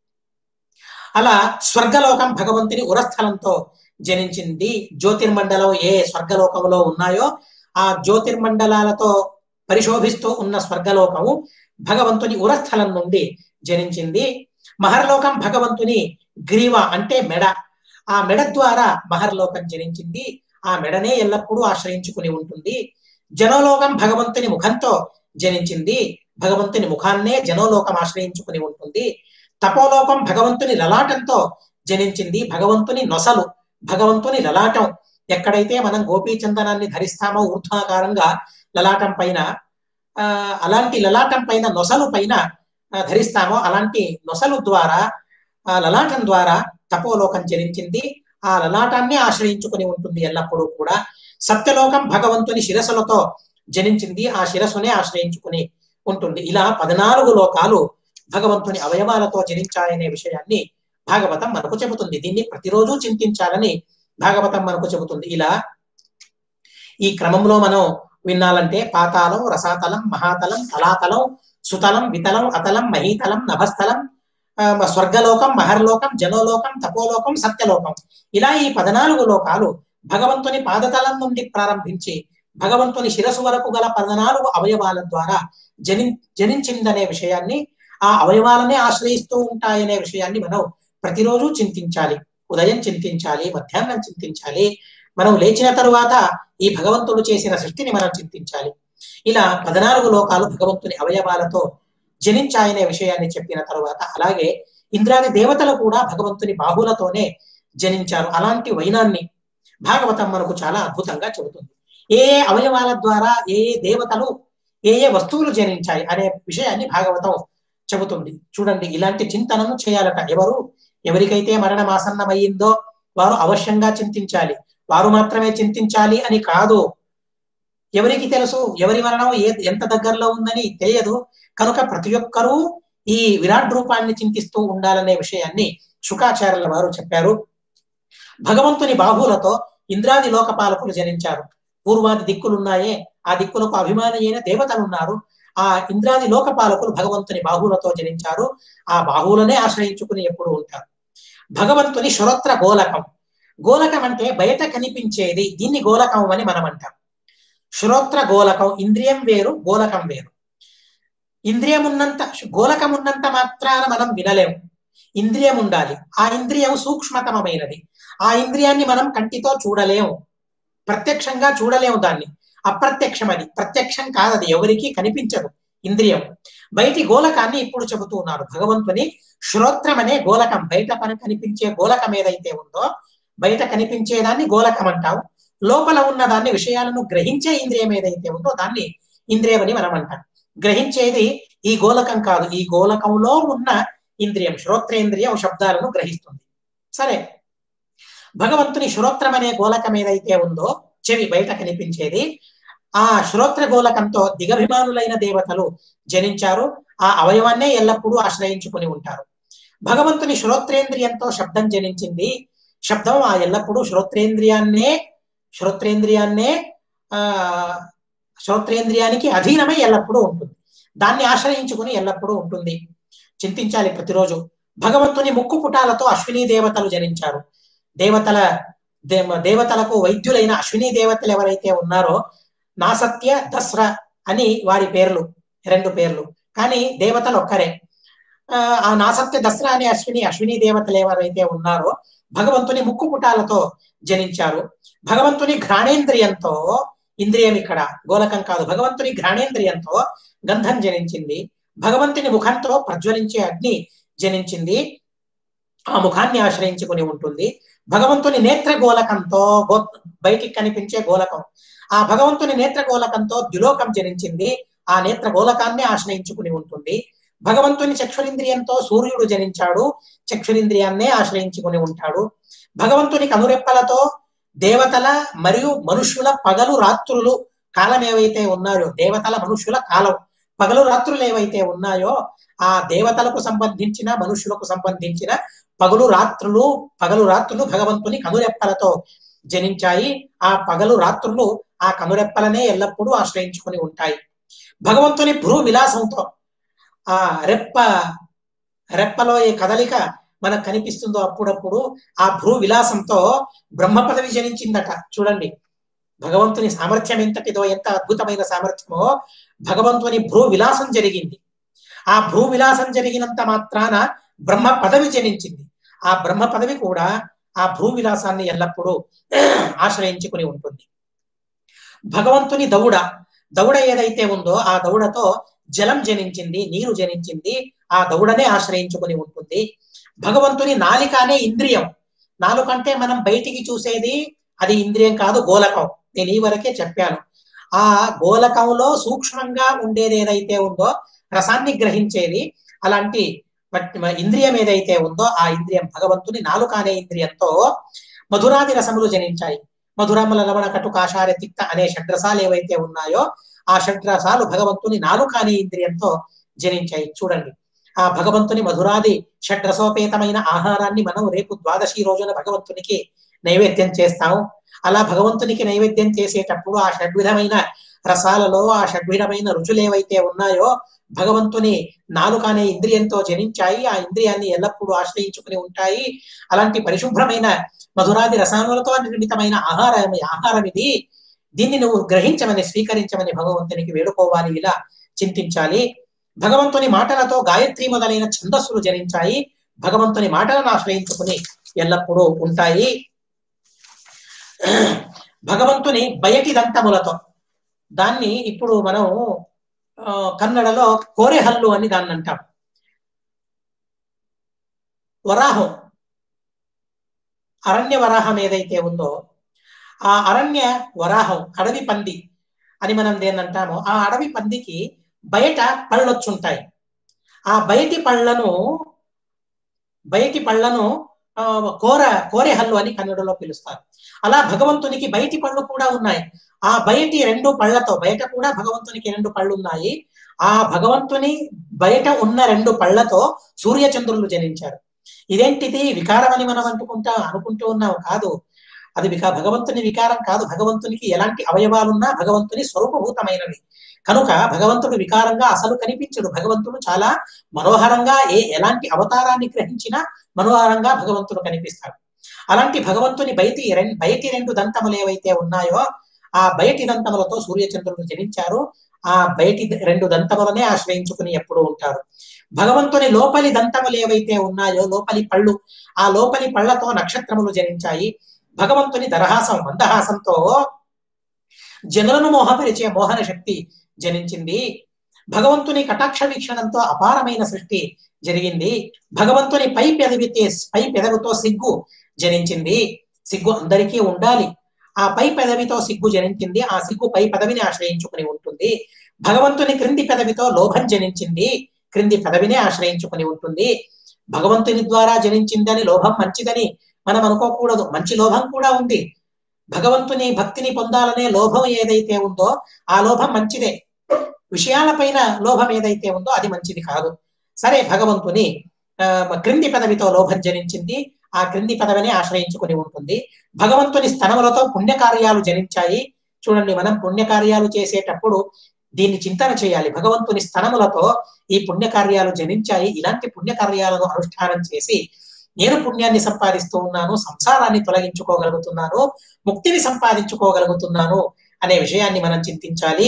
అలా స్వర్గలోకం భగవంతుని ఉరస్థలంతో జనించింది జ్యోతిర్మండలం ఏ స్వర్గలోకంలో ఉన్నాయో ఆ జ్యోతిర్మండలాలతో పరిశోభిస్తూ ఉన్న స్వర్గలోకము భగవంతుని ఉరస్థలం నుండి జనించింది మహర్లోకం భగవంతుని గ్రీవ అంటే మెడ ఆ మెడ ద్వారా మహర్లోకం జనించింది ఆ మెడనే ఎల్లప్పుడూ ఆశ్రయించుకుని ఉంటుంది జనోలోకం భగవంతుని ముఖంతో జనించింది భగవంతుని ముఖాన్నే జనోలోకం ఆశ్రయించుకుని ఉంటుంది తపోలోకం భగవంతుని లలాటంతో జనించింది భగవంతుని నొసలు భగవంతుని లలాటం ఎక్కడైతే మనం గోపీచందనాన్ని ధరిస్తామో ఊర్ధ్వాకారంగా లలాటం పైన ఆ అలాంటి లలాటం పైన నొసలు పైన ఆ, ధరిస్తామో అలాంటి నొసలు ద్వారా ఆ లలాటం ద్వారా తపోలోకం జనించింది ఆ లలాటాన్ని ఆశ్రయించుకుని ఉంటుంది ఎల్లప్పుడూ కూడా సత్యలోకం భగవంతుని శిరస్సులతో జనించింది ఆ శిరస్సునే ఆశ్రయించుకుని ఉంటుంది ఇలా పద్నాలుగు లోకాలు భగవంతుని అవయవాలతో జనించాయనే విషయాన్ని భాగవతం మనకు చెబుతుంది దీన్ని ప్రతిరోజు చింతించాలని భాగవతం మనకు చెబుతుంది ఇలా ఈ క్రమంలో మనం వినాలంటే పాతాళం రసాతలం మహాతలం తలాతలం సుతలం వితలం అతలం మహీతలం నభస్థలం ఆ, స్వర్గలోకం మహర్లోకం జనోలోకం తపోలోకం సత్యలోకం ఇలా ఈ పద్నాలుగు లోకాలు భగవంతుని పాదతలం నుండి ప్రారంభించి భగవంతుని శిరసు వరకు గల పద్నాలుగు అవయవాల ద్వారా జని జనించిందనే విషయాన్ని ఆ అవయవాలనే ఆశ్రయిస్తూ ఉంటాయనే విషయాన్ని మనం ప్రతిరోజు చింతించాలి ఉదయం చింతించాలి మధ్యాహ్నం చింతించాలి మనం లేచిన తరువాత ఈ భగవంతుడు చేసిన సృష్టిని మనం చింతించాలి ఇలా పద్నాలుగు లోకాలు భగవంతుని అవయవాలతో జనించాయనే విషయాన్ని చెప్పిన తరువాత అలాగే ఇంద్రాది దేవతలు కూడా భగవంతుని బాహులతోనే జనించారు అలాంటి వైనాన్ని భాగవతం మనకు చాలా అద్భుతంగా చెబుతుంది ఏ ఏ అవయవాల ద్వారా ఏ ఏ దేవతలు ఏ ఏ వస్తువులు జనించాయి అనే విషయాన్ని భాగవతం చెబుతుంది చూడండి ఇలాంటి చింతనను చేయాలట ఎవరు ఎవరికైతే మరణం ఆసన్నమయ్యిందో వారు అవశ్యంగా చింతించాలి వారు మాత్రమే చింతించాలి అని కాదు ఎవరికి తెలుసు ఎవరి మరణం ఏ ఎంత దగ్గరలో ఉందని తెలియదు కనుక ప్రతి ఒక్కరూ ఈ విరాట్ రూపాన్ని చింతిస్తూ ఉండాలనే విషయాన్ని శుకాచార్యుల వారు చెప్పారు భగవంతుని బాహులతో ఇంద్రాది లోకపాలకులు జనించారు పూర్వాది దిక్కులున్నాయే ఆ దిక్కులకు అభిమాని అయిన దేవతలు ఉన్నారు ఆ ఇంద్రాది లోకపాలకులు భగవంతుని బాహులతో జనించారు ఆ బాహువులనే ఆశ్రయించుకుని ఎప్పుడు ఉంటారు భగవంతుని శ్రోత్ర గోలకం గోలకం అంటే బయట కనిపించేది దీన్ని గోలకం అని మనం అంటాం శ్రోత్ర గోలకం ఇంద్రియం వేరు గోలకం వేరు ఇంద్రియం ఉన్నంత గోలకం ఉన్నంత మాత్రాన మనం వినలేము ఇంద్రియం ఉండాలి ఆ ఇంద్రియం సూక్ష్మతమైనది ఆ ఇంద్రియాన్ని మనం కంటితో చూడలేము ప్రత్యక్షంగా చూడలేము దాన్ని అప్రత్యక్షం అది ప్రత్యక్షం కాదది ఎవరికి కనిపించదు ఇంద్రియం బయటి గోలకాన్ని ఇప్పుడు చెబుతూ ఉన్నారు భగవంతుని శ్రోత్రం అనే గోలకం బయట పని కనిపించే గోలకం ఏదైతే ఉందో బయట కనిపించేదాన్ని గోలకం అంటాం లోపల ఉన్న దాన్ని విషయాలను గ్రహించే ఇంద్రియం ఏదైతే ఉందో దాన్ని ఇంద్రియం అని మనం అంటాం గ్రహించేది ఈ గోలకం కాదు ఈ గోలకంలో ఉన్న ఇంద్రియం శ్రోత్రేంద్రియం శబ్దాలను గ్రహిస్తుంది సరే భగవంతుని శ్రోత్రం అనే గోలకం ఏదైతే ఉందో చెవి బయట కనిపించేది ఆ శ్రోత్ర గోలకంతో దిగభిమానులైన దేవతలు జనించారు ఆ అవయవాన్నే ఎల్లప్పుడూ ఆశ్రయించుకుని ఉంటారు భగవంతుని శ్రోత్రేంద్రియంతో శబ్దం జనించింది శబ్దం ఆ ఎల్లప్పుడూ శ్రోత్రేంద్రియాన్నే శ్రోత్రేంద్రియాన్నే ఆ శ్రోత్రేంద్రియానికి అధీనమై ఎల్లప్పుడూ ఉంటుంది దాన్ని ఆశ్రయించుకుని ఎల్లప్పుడూ ఉంటుంది చింతించాలి ప్రతిరోజు భగవంతుని ముక్కు పుటాలతో అశ్విని దేవతలు జనించారు దేవతల దేవతలకు వైద్యులైన అశ్విని దేవతలు ఎవరైతే ఉన్నారో నాసత్య దస్ర అని వారి పేర్లు రెండు పేర్లు కానీ దేవతలు ఒక్కరే ఆ నాసత్య దసరా అనే అశ్విని అశ్విని దేవతలు ఎవరైతే ఉన్నారో భగవంతుని ముక్కు పుటాలతో జనించారు భగవంతుని ఘ్రాణేంద్రియంతో ఇంద్రియం ఇక్కడ గోలకం కాదు భగవంతుని ఘ్రాణేంద్రియంతో గంధం జనించింది భగవంతుని ముఖంతో ప్రజ్వలించే అగ్ని జనించింది ఆ ముఖాన్ని ఆశ్రయించుకుని ఉంటుంది భగవంతుని నేత్ర గోలకంతో గో బయటికి కనిపించే గోలకం ఆ భగవంతుని నేత్ర గోలకంతో ద్యులోకం జనించింది ఆ నేత్ర గోలకాన్ని ఆశ్రయించుకుని ఉంటుంది భగవంతుని చక్షురింద్రియంతో సూర్యుడు జనించాడు చక్షురింద్రియాన్నే ఆశ్రయించుకుని ఉంటాడు భగవంతుని కనురెప్పలతో దేవతల మరియు మనుష్యుల పగలు రాత్రులు కాలం ఏవైతే ఉన్నాయో దేవతల మనుష్యుల కాలం పగలు రాత్రులు ఏవైతే ఉన్నాయో ఆ దేవతలకు సంబంధించిన మనుషులకు సంబంధించిన పగలు రాత్రులు పగలు రాత్రులు భగవంతుని కనురెప్పలతో జనించాయి ఆ పగలు రాత్రులు ఆ కనురెప్పలనే ఎల్లప్పుడూ ఆశ్రయించుకుని ఉంటాయి భగవంతుని భ్రూ విలాసంతో ఆ రెప్ప రెప్పలో ఏ కదలిక మనకు కనిపిస్తుందో అప్పుడప్పుడు ఆ భ్రూ విలాసంతో బ్రహ్మ పదవి జనించిందట చూడండి భగవంతుని సామర్థ్యం ఎంతటిదో ఎంత అద్భుతమైన సామర్థ్యమో భగవంతుని భ్రూ విలాసం జరిగింది ఆ భ్రూ విలాసం జరిగినంత మాత్రాన బ్రహ్మ పదవి జనించింది ఆ బ్రహ్మ పదవి కూడా ఆ భూ విలాసాన్ని ఎల్లప్పుడూ ఆశ్రయించుకుని ఉంటుంది భగవంతుని దౌడ దౌడ ఏదైతే ఉందో ఆ దౌడతో జలం జనించింది నీరు జనించింది ఆ దౌడనే ఆశ్రయించుకుని ఉంటుంది భగవంతుని నాలిక అనే ఇంద్రియం నాలుకంటే మనం బయటికి చూసేది అది ఇంద్రియం కాదు గోలకం నేను ఈ వరకే చెప్పాను ఆ గోలకంలో సూక్ష్మంగా ఉండేది ఏదైతే ఉందో రసాన్ని గ్రహించేది అలాంటి ఇంద్రియం ఏదైతే ఉందో ఆ ఇంద్రియం భగవంతుని నాలుక అనే ఇంద్రియంతో మధురాది రసములు జనించాయి మధురముల లవణ కటు కాషార తిక్త అనే షడ్రసాలు ఏవైతే ఉన్నాయో ఆ షడ్రసాలు భగవంతుని నాలుక అనే ఇంద్రియంతో జనించాయి చూడండి ఆ భగవంతుని మధురాది షడ్రసోపేతమైన ఆహారాన్ని మనం రేపు ద్వాదశి రోజున భగవంతునికి నైవేద్యం చేస్తాం అలా భగవంతునికి నైవేద్యం చేసేటప్పుడు ఆ షడ్విధమైన రసాలలో ఆ షడ్విధమైన రుచులు ఏవైతే ఉన్నాయో భగవంతుని నాలుక అనే ఇంద్రియంతో జనించాయి ఆ ఇంద్రియాన్ని ఎల్లప్పుడూ ఆశ్రయించుకుని ఉంటాయి అలాంటి పరిశుభ్రమైన మధురాది రసాయనాలతో నిర్మితమైన ఆహారం ఆహారం ఇది దీన్ని నువ్వు గ్రహించమని స్వీకరించమని భగవంతునికి వేడుకోవాలి ఇలా చింతించాలి భగవంతుని మాటలతో గాయత్రి మొదలైన ఛందస్సులు జనించాయి భగవంతుని మాటలను ఆశ్రయించుకుని ఎల్లప్పుడూ ఉంటాయి భగవంతుని బయటి దంతములతో దాన్ని ఇప్పుడు మనం ఆ, కన్నడలో కోరెహల్లు అని దాన్ని అంటాం వరాహం అరణ్య వరాహం ఏదైతే ఉందో ఆ అరణ్య వరాహం అడవి పంది అని మనం దేన్ని అంటామో ఆ అడవి పందికి బయట పళ్ళొచ్చుంటాయి ఆ బయటి పళ్ళను బయటి పళ్ళను ఆ, కోర కోరెహల్లు అని కన్నడలో పిలుస్తారు అలా భగవంతునికి బయటి పళ్ళు కూడా ఉన్నాయి ఆ బయటి రెండు పళ్ళతో బయట కూడా భగవంతునికి రెండు పళ్ళు ఉన్నాయి ఆ భగవంతుని బయట ఉన్న రెండు పళ్ళతో సూర్యచంద్రులు జనించారు ఇదేంటిది వికారం అని మనం అనుకుంటా అనుకుంటూ ఉన్నాం కాదు అది వికా భగవంతుని వికారం కాదు భగవంతునికి ఎలాంటి అవయవాలున్నా భగవంతుని స్వరూపభూతమైనవి కనుక భగవంతుడు వికారంగా అసలు కనిపించడు భగవంతుడు చాలా మనోహరంగా ఏ ఎలాంటి అవతారాన్ని గ్రహించినా మనోహరంగా భగవంతుడు కనిపిస్తాడు అలాంటి భగవంతుని బయటి రెం- బయటి రెండు దంతములు ఏవైతే ఉన్నాయో ఆ బయటి దంతములతో సూర్యచంద్రులు జనించారు ఆ బయటి ద- రెండు దంతములనే ఆశ్రయించుకుని ఎప్పుడూ ఉంటారు భగవంతుని లోపలి దంతములు ఏవైతే ఉన్నాయో లోపలి పళ్ళు ఆ లోపలి పళ్ళతో నక్షత్రములు జనించాయి భగవంతుని దరహాసం మందహాసంతో జనులను మోహపరిచే మోహన శక్తి జనించింది భగవంతుని కటాక్ష వీక్షణంతో అపారమైన సృష్టి జరిగింది భగవంతుని పై పెదవితే పై పెదవితో సిగ్గు జనించింది సిగ్గు అందరికీ ఉండాలి ఆ పై పెదవితో సిగ్గు జనించింది ఆ సిగ్గు పై పెదవిని ఆశ్రయించుకుని ఉంటుంది భగవంతుని క్రింది పెదవితో లోభం జనించింది క్రింది పెదవినే ఆశ్రయించుకుని ఉంటుంది భగవంతుని ద్వారా జనించిందని లోభం మంచిదని మనం అనుకోకూడదు మంచి లోభం కూడా ఉంది భగవంతుని భక్తిని పొందాలనే లోభం ఏదైతే ఉందో ఆ లోభం మంచిదే విషయాలపైన లోభం ఏదైతే ఉందో అది మంచిది కాదు సరే భగవంతుని ఆ, క్రింది పదవితో లోభం జనించింది ఆ క్రింది పదవిని ఆశ్రయించుకుని ఉంటుంది భగవంతుని స్తనములతో పుణ్యకార్యాలు జనించాయి చూడండి మనం పుణ్యకార్యాలు చేసేటప్పుడు దీన్ని చింతన చేయాలి భగవంతుని స్తనములతో ఈ పుణ్యకార్యాలు జనించాయి ఇలాంటి పుణ్యకార్యాలను అనుష్ఠానం చేసి నేను పుణ్యాన్ని సంపాదిస్తూ ఉన్నాను సంసారాన్ని తొలగించుకోగలుగుతున్నాను ముక్తిని సంపాదించుకోగలుగుతున్నాను అనే విషయాన్ని మనం చింతించాలి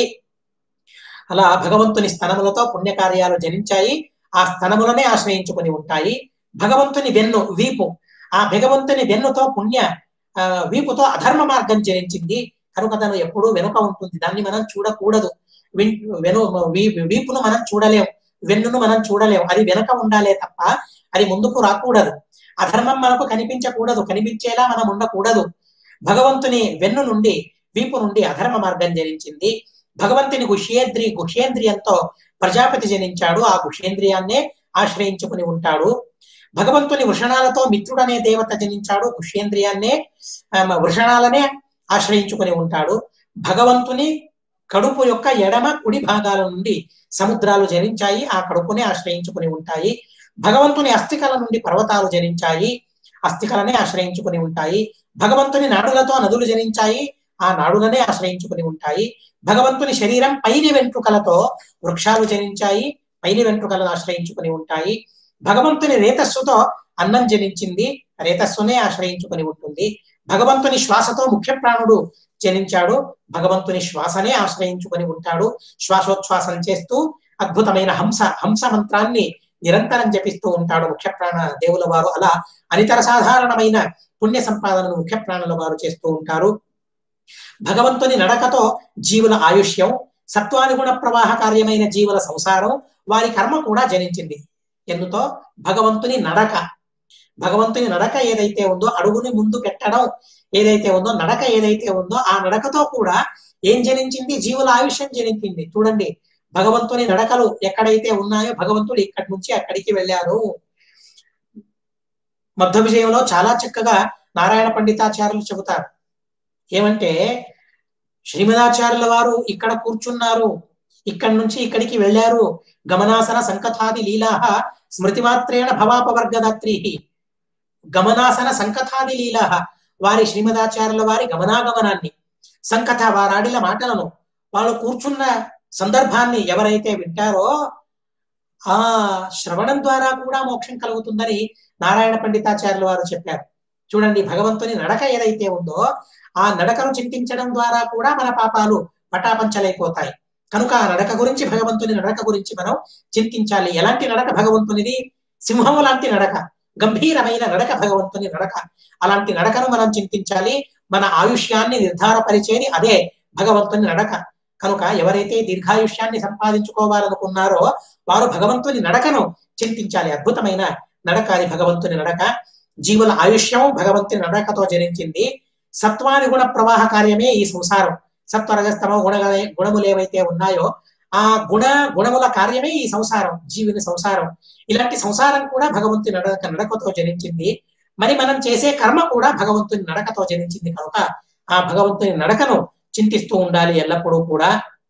అలా భగవంతుని స్తనములతో పుణ్యకార్యాలు జనించాయి ఆ స్తనములనే ఆశ్రయించుకుని ఉంటాయి భగవంతుని వెన్ను వీపు ఆ భగవంతుని వెన్నుతో పుణ్య ఆ, వీపుతో అధర్మ మార్గం జనించింది కనుక తను ఎప్పుడూ వెనుక ఉంటుంది దాన్ని మనం చూడకూడదు విన్- వెను వీ- వీపును మనం చూడలేం వెన్నును మనం చూడలేం అది వెనుక ఉండాలే తప్ప అది ముందుకు రాకూడదు అధర్మం మనకు కనిపించకూడదు కనిపించేలా మనం ఉండకూడదు భగవంతుని వెన్ను నుండి వీపు నుండి అధర్మ మార్గం జనించింది భగవంతుని గుష్యేంద్రి గుహ్యేంద్రియంతో ప్రజాపతి జనించాడు ఆ గుహ్యేంద్రియాన్నే ఆశ్రయించుకుని ఉంటాడు భగవంతుని వృషణాలతో మిత్రుడనే దేవత జనించాడు గుష్యేంద్రియాన్నే ఆ, వృషణాలనే ఆశ్రయించుకుని ఉంటాడు భగవంతుని కడుపు యొక్క ఎడమ కుడి భాగాల నుండి సముద్రాలు జనించాయి ఆ కడుపునే ఆశ్రయించుకుని ఉంటాయి భగవంతుని అస్థికల నుండి పర్వతాలు జనించాయి అస్థికలనే ఆశ్రయించుకుని ఉంటాయి భగవంతుని నాడులతో నదులు జనించాయి ఆ నాడులనే ఆశ్రయించుకుని ఉంటాయి భగవంతుని శరీరం పైని వెంట్రుకలతో వృక్షాలు జనించాయి పైని వెంట్రుకలను ఆశ్రయించుకుని ఉంటాయి భగవంతుని రేతస్సుతో అన్నం జనించింది రేతస్సునే ఆశ్రయించుకుని ఉంటుంది భగవంతుని శ్వాసతో ముఖ్య ప్రాణుడు జనించాడు భగవంతుని శ్వాసనే ఆశ్రయించుకుని ఉంటాడు శ్వాసోచ్ఛ్వాసం చేస్తూ అద్భుతమైన హంస హంస మంత్రాన్ని నిరంతరం జపిస్తూ ఉంటాడు ముఖ్య ప్రాణ దేవుల వారు అలా అనితర సాధారణమైన పుణ్య సంపాదనను ముఖ్య ప్రాణుల వారు చేస్తూ ఉంటారు భగవంతుని నడకతో జీవుల ఆయుష్యం సత్వానుగుణ ప్రవాహ కార్యమైన జీవుల సంసారం వారి కర్మ కూడా జనించింది ఎందుతో భగవంతుని నడక భగవంతుని నడక ఏదైతే ఉందో అడుగుని ముందు పెట్టడం ఏదైతే ఉందో నడక ఏదైతే ఉందో ఆ నడకతో కూడా ఏం జనించింది జీవుల ఆయుష్యం జనించింది చూడండి భగవంతుని నడకలు ఎక్కడైతే ఉన్నాయో భగవంతుడు ఇక్కడి నుంచి అక్కడికి వెళ్ళారు మధ్య విజయంలో చాలా చక్కగా నారాయణ పండితాచార్యులు చెబుతారు ఏమంటే శ్రీమదాచార్యుల వారు ఇక్కడ కూర్చున్నారు ఇక్కడి నుంచి ఇక్కడికి వెళ్ళారు గమనాసన సంకథాది లీలాహ స్మృతిమాత్రేణ భవాపవర్గదాత్రి గమనాసన సంకథాది లీలాహ వారి శ్రీమదాచార్యుల వారి గమనాగమనాన్ని సంకథ వారాడిల మాటలను వాళ్ళు కూర్చున్న సందర్భాన్ని ఎవరైతే వింటారో ఆ శ్రవణం ద్వారా కూడా మోక్షం కలుగుతుందని నారాయణ పండితాచార్యుల వారు చెప్పారు చూడండి భగవంతుని నడక ఏదైతే ఉందో ఆ నడకను చింతించడం ద్వారా కూడా మన పాపాలు పటాపంచలైపోతాయి కనుక ఆ నడక గురించి భగవంతుని నడక గురించి మనం చింతించాలి ఎలాంటి నడక భగవంతునిది సింహము లాంటి నడక గంభీరమైన నడక భగవంతుని నడక అలాంటి నడకను మనం చింతించాలి మన ఆయుష్యాన్ని నిర్ధారపరిచేది అదే భగవంతుని నడక కనుక ఎవరైతే దీర్ఘాయుష్యాన్ని సంపాదించుకోవాలనుకున్నారో వారు భగవంతుని నడకను చింతించాలి అద్భుతమైన నడక అది భగవంతుని నడక జీవుల ఆయుష్యం భగవంతుని నడకతో జరించింది సత్వాది గుణ ప్రవాహ కార్యమే ఈ సంసారం సత్వరజస్తమ గుణగల గుణములు ఏవైతే ఉన్నాయో ఆ గుణ గుణముల కార్యమే ఈ సంసారం జీవుని సంసారం ఇలాంటి సంసారం కూడా భగవంతుని నడక నడకతో జరించింది మరి మనం చేసే కర్మ కూడా భగవంతుని నడకతో జరించింది కనుక ఆ భగవంతుని నడకను చింతిస్తూ ఉండాలి ఎల్లప్పుడూ కూడా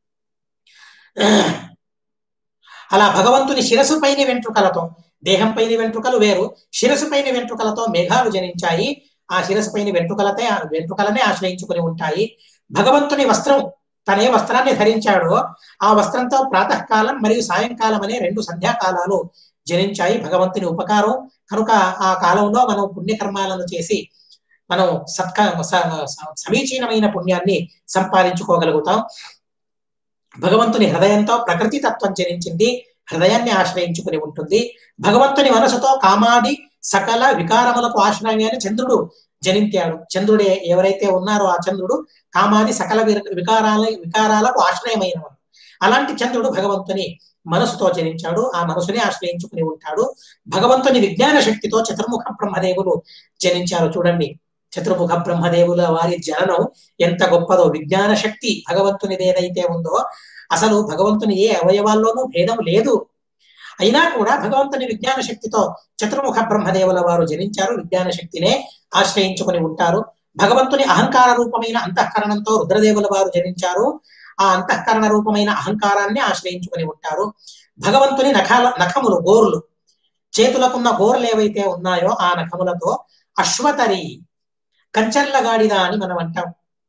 అలా భగవంతుని శిరసు పైన వెంట్రుకలతో దేహం పైన వెంట్రుకలు వేరు శిరసు పైన వెంట్రుకలతో మేఘాలు జనించాయి ఆ శిరసు పైన వెంట్రుకలతే వెంట్రుకలనే ఆశ్రయించుకుని ఉంటాయి భగవంతుని వస్త్రం తనే వస్త్రాన్ని ధరించాడో ఆ వస్త్రంతో ప్రాతకాలం మరియు సాయంకాలం అనే రెండు సంధ్యాకాలాలు జనించాయి భగవంతుని ఉపకారం కనుక ఆ కాలంలో మనం పుణ్యకర్మాలను చేసి మనం సత్క సమీచీనమైన పుణ్యాన్ని సంపాదించుకోగలుగుతాం భగవంతుని హృదయంతో ప్రకృతి తత్వం జనించింది హృదయాన్ని ఆశ్రయించుకుని ఉంటుంది భగవంతుని మనసుతో కామాది సకల వికారములకు ఆశ్రయమైన చంద్రుడు జనించాడు చంద్రుడే ఎవరైతే ఉన్నారో ఆ చంద్రుడు కామాది సకల వికారాల వికారాలకు ఆశ్రయమైనవాడు అలాంటి చంద్రుడు భగవంతుని మనసుతో జనించాడు ఆ మనసుని ఆశ్రయించుకుని ఉంటాడు భగవంతుని విజ్ఞాన శక్తితో చతుర్ముఖ బ్రహ్మదేవులు జనించారు చూడండి చతుర్ముఖ బ్రహ్మదేవుల వారి జననం ఎంత గొప్పదో విజ్ఞాన శక్తి భగవంతునిది ఏదైతే ఉందో అసలు భగవంతుని ఏ అవయవాల్లోనూ భేదం లేదు అయినా కూడా భగవంతుని విజ్ఞాన శక్తితో చతుర్ముఖ బ్రహ్మదేవుల వారు జనించారు విజ్ఞాన శక్తినే ఆశ్రయించుకుని ఉంటారు భగవంతుని అహంకార రూపమైన అంతఃకరణంతో రుద్రదేవుల వారు జనించారు ఆ అంతఃకరణ రూపమైన అహంకారాన్ని ఆశ్రయించుకుని ఉంటారు భగవంతుని నఖాల నఖములు గోర్లు చేతులకున్న గోర్లు ఏవైతే ఉన్నాయో ఆ నఖములతో అశ్వతరి కంచర్ల గాడిద అని మనం అంటాం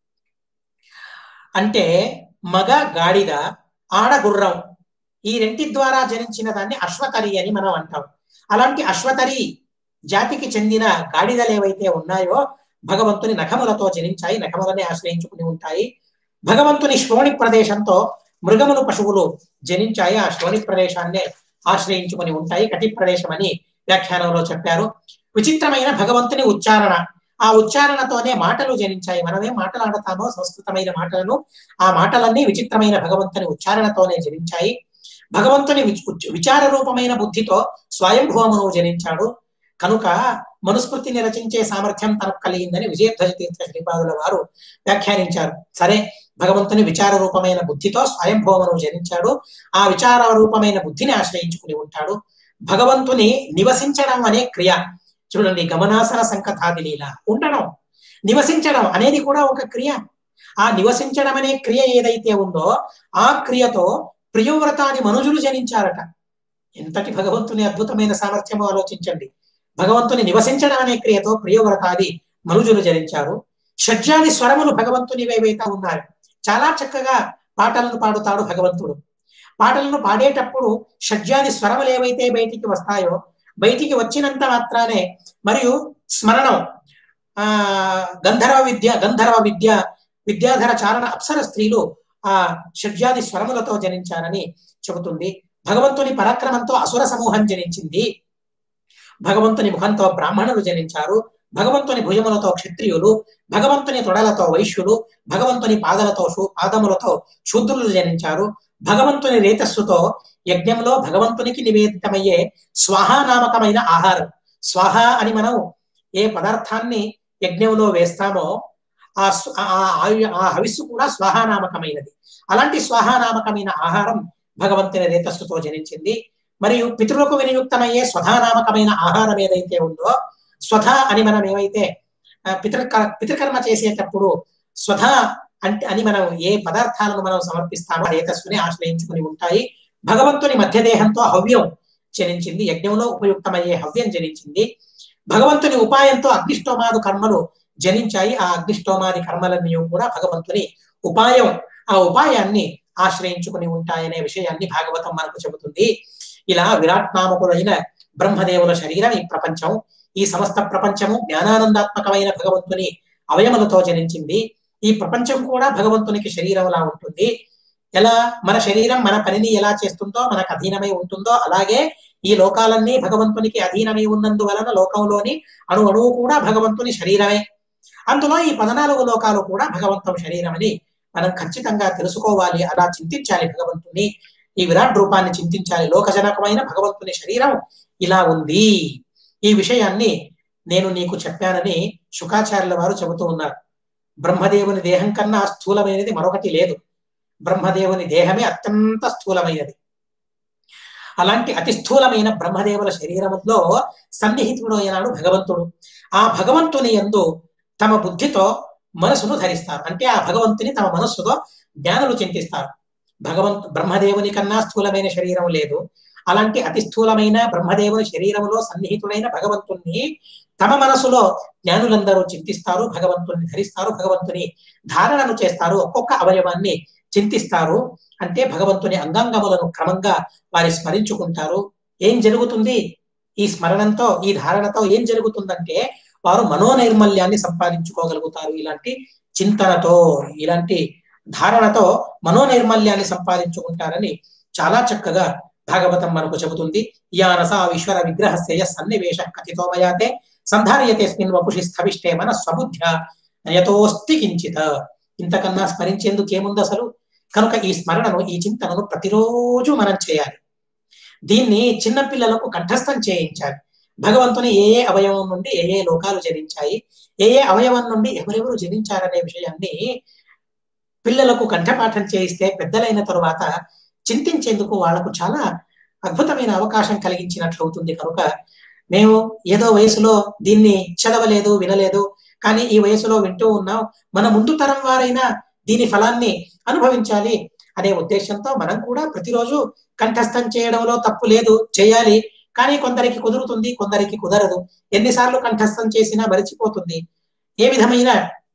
అంటే మగ గాడిద ఆడ గుర్రం ఈ రెంటి ద్వారా జనించిన దాన్ని అశ్వతరి అని మనం అంటాం అలాంటి అశ్వతరి జాతికి చెందిన గాడిదలు ఏవైతే ఉన్నాయో భగవంతుని నఖములతో జనించాయి నఖములనే ఆశ్రయించుకుని ఉంటాయి భగవంతుని శ్రోణి ప్రదేశంతో మృగములు పశువులు జనించాయి ఆ శ్రోణి ప్రదేశాన్నే ఆశ్రయించుకుని ఉంటాయి కటి ప్రదేశం అని వ్యాఖ్యానంలో చెప్పారు విచిత్రమైన భగవంతుని ఉచ్చారణ ఆ ఉచ్చారణతోనే మాటలు జనించాయి మనమే మాట్లాడతామో సంస్కృతమైన మాటలను ఆ మాటలన్నీ విచిత్రమైన భగవంతుని ఉచ్చారణతోనే జనించాయి భగవంతుని విచార రూపమైన బుద్ధితో స్వయంభూమను జనించాడు కనుక మనుస్మృతిని రచించే సామర్థ్యం తనకు కలిగిందని విజయధ్వజ తీర్థ శ్రీపాదుల వారు వ్యాఖ్యానించారు సరే భగవంతుని విచార రూపమైన బుద్ధితో స్వయంభూమను జనించాడు ఆ విచార రూపమైన బుద్ధిని ఆశ్రయించుకుని ఉంటాడు భగవంతుని నివసించడం అనే క్రియ చూడండి గమనాసన సంకథాది లీల ఉండడం నివసించడం అనేది కూడా ఒక క్రియ ఆ నివసించడం అనే క్రియ ఏదైతే ఉందో ఆ క్రియతో ప్రియోవ్రతాది మనుజులు జనించారట ఎంతటి భగవంతుని అద్భుతమైన సామర్థ్యమో ఆలోచించండి భగవంతుని నివసించడం అనే క్రియతో ప్రియోవ్రతాది మనుజులు జనించారు షడ్జాది స్వరములు భగవంతుని ఏవైతే ఉన్నారు చాలా చక్కగా పాటలను పాడుతాడు భగవంతుడు పాటలను పాడేటప్పుడు షడ్జాది స్వరములు ఏవైతే బయటికి వస్తాయో బయటికి వచ్చినంత మాత్రానే మరియు స్మరణం ఆ గంధర్వ విద్య గంధర్వ విద్య విద్యాధర చారణ అప్సర స్త్రీలు ఆ షడ్జాది స్వరములతో జనించారని చెబుతుంది భగవంతుని పరాక్రమంతో అసుర సమూహం జనించింది భగవంతుని ముఖంతో బ్రాహ్మణులు జనించారు భగవంతుని భుజములతో క్షత్రియులు భగవంతుని తొడలతో వైశ్యులు భగవంతుని పాదలతో పాదములతో శూద్రులు జనించారు భగవంతుని రేతస్సుతో యజ్ఞంలో భగవంతునికి నివేదితమయ్యే స్వాహానామకమైన ఆహారం స్వాహ అని మనం ఏ పదార్థాన్ని యజ్ఞంలో వేస్తామో ఆ ఆ హవిస్సు కూడా స్వాహానామకమైనది అలాంటి స్వాహానామకమైన ఆహారం భగవంతుని రేతస్సుతో జనించింది మరియు పితృలకు వినియుక్తమయ్యే స్వధానామకమైన ఆహారం ఏదైతే ఉందో స్వధ అని మనం ఏవైతే పితృక పితృకర్మ చేసేటప్పుడు స్వధ అంటే అని మనం ఏ పదార్థాలను మనం సమర్పిస్తామో రేతస్సుని ఆశ్రయించుకుని ఉంటాయి భగవంతుని మధ్యదేహంతో హవ్యం జనించింది యజ్ఞంలో ఉపయుక్తమయ్యే హవ్యం జనించింది భగవంతుని ఉపాయంతో అగ్నిష్టోమాదు కర్మలు జనించాయి ఆ అగ్నిష్టోమాది కర్మలన్నీ కూడా భగవంతుని ఉపాయం ఆ ఉపాయాన్ని ఆశ్రయించుకుని ఉంటాయనే విషయాన్ని భాగవతం మనకు చెబుతుంది ఇలా విరాట్ నామకులైన బ్రహ్మదేవుల శరీరం ఈ ప్రపంచం ఈ సమస్త ప్రపంచము జ్ఞానానందాత్మకమైన భగవంతుని అవయములతో జనించింది ఈ ప్రపంచం కూడా భగవంతునికి శరీరంలా ఉంటుంది ఎలా మన శరీరం మన పనిని ఎలా చేస్తుందో మనకు అధీనమై ఉంటుందో అలాగే ఈ లోకాలన్నీ భగవంతునికి అధీనమై ఉన్నందువలన లోకంలోని అణు అణువు కూడా భగవంతుని శరీరమే అందులో ఈ పద్నాలుగు లోకాలు కూడా భగవంతుని శరీరమని మనం ఖచ్చితంగా తెలుసుకోవాలి అలా చింతించాలి భగవంతుని ఈ విరాట్ రూపాన్ని చింతించాలి లోకజనకమైన భగవంతుని శరీరం ఇలా ఉంది ఈ విషయాన్ని నేను నీకు చెప్పానని శుకాచార్యుల వారు చెబుతూ ఉన్నారు బ్రహ్మదేవుని దేహం కన్నా స్థూలమైనది మరొకటి లేదు బ్రహ్మదేవుని దేహమే అత్యంత స్థూలమైనది అలాంటి అతి స్థూలమైన బ్రహ్మదేవుల శరీరంలో సన్నిహితుడు అయినాడు భగవంతుడు ఆ భగవంతుని ఎందు తమ బుద్ధితో మనసును ధరిస్తారు అంటే ఆ భగవంతుని తమ మనస్సుతో జ్ఞానులు చింతిస్తారు భగవంతు బ్రహ్మదేవుని కన్నా స్థూలమైన శరీరం లేదు అలాంటి అతి స్థూలమైన బ్రహ్మదేవుని శరీరంలో సన్నిహితుడైన భగవంతుణ్ణి తమ మనసులో జ్ఞానులందరూ చింతిస్తారు భగవంతుని ధరిస్తారు భగవంతుని ధారణను చేస్తారు ఒక్కొక్క అవయవాన్ని చింతిస్తారు అంటే భగవంతుని అంగాంగములను క్రమంగా వారి స్మరించుకుంటారు ఏం జరుగుతుంది ఈ స్మరణంతో ఈ ధారణతో ఏం జరుగుతుందంటే వారు మనోనైర్మల్యాన్ని సంపాదించుకోగలుగుతారు ఇలాంటి చింతనతో ఇలాంటి ధారణతో మనోనైర్మల్యాన్ని సంపాదించుకుంటారని చాలా చక్కగా భాగవతం మనకు చెబుతుంది యానస ఈశ్వర విగ్రహస్య సన్నివేశ కథితో మయాతే సంధార్యతేస్మిన్ వపుషి స్థవిష్టే మన స్వబుద్ధ్య నయతోస్తి కించిత ఇంతకన్నా స్మరించేందుకు ఏముంది అసలు కనుక ఈ స్మరణను ఈ చింతనను ప్రతిరోజు మనం చేయాలి దీన్ని చిన్న పిల్లలకు కంఠస్థం చేయించాలి భగవంతుని ఏ ఏ అవయవం నుండి ఏ ఏ లోకాలు జనించాయి ఏ ఏ అవయవం నుండి ఎవరెవరు జనించారనే విషయాన్ని పిల్లలకు కంఠపాఠం చేయిస్తే పెద్దలైన తరువాత చింతించేందుకు వాళ్లకు చాలా అద్భుతమైన అవకాశం కలిగించినట్లు అవుతుంది కనుక మేము ఏదో వయసులో దీన్ని చదవలేదు వినలేదు కానీ ఈ వయసులో వింటూ ఉన్నాం మన ముందు తరం వారైనా దీని ఫలాన్ని అనుభవించాలి అనే ఉద్దేశంతో మనం కూడా ప్రతిరోజు కంఠస్థం చేయడంలో తప్పు లేదు చేయాలి కానీ కొందరికి కుదురుతుంది కొందరికి కుదరదు ఎన్నిసార్లు కంఠస్థం చేసినా మరిచిపోతుంది ఏ విధమైన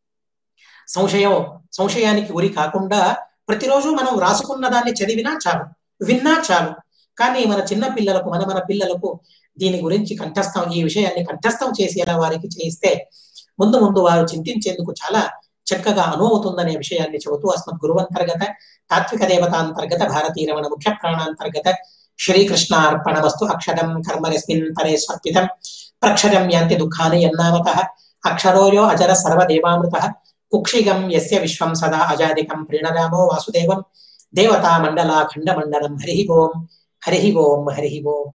సంశయం సంశయానికి ఉరి కాకుండా ప్రతిరోజు మనం రాసుకున్న దాన్ని చదివినా చాలు విన్నా చాలు కానీ మన చిన్న పిల్లలకు మన మన పిల్లలకు దీని గురించి కంఠస్థం ఈ విషయాన్ని కంఠస్థం చేసేలా వారికి చేయిస్తే ముందు ముందు వారు చింతించేందుకు చాలా చక్కగా అనువుతుందనే విషయాన్ని చెబుతూ అస్మత్ గురువంతర్గత తాత్విక దేవతాంతర్గత భారతీయ రమణ ముఖ్య ప్రాణాంతర్గత శ్రీకృష్ణ అర్పణమస్తు అక్షరం కర్మరస్మిన్ పరే స్వర్పితం ప్రక్షరం యాంతి దుఃఖాని యన్నామత అక్షరోయో అజర సర్వదేవామృత కుక్షిగం యస్య విశ్వం సదా అజాదికం ప్రీణరామో వాసుదేవం దేవతా మండలా ఖండ మండలం హరి ఓం హరి ఓం హరి ఓం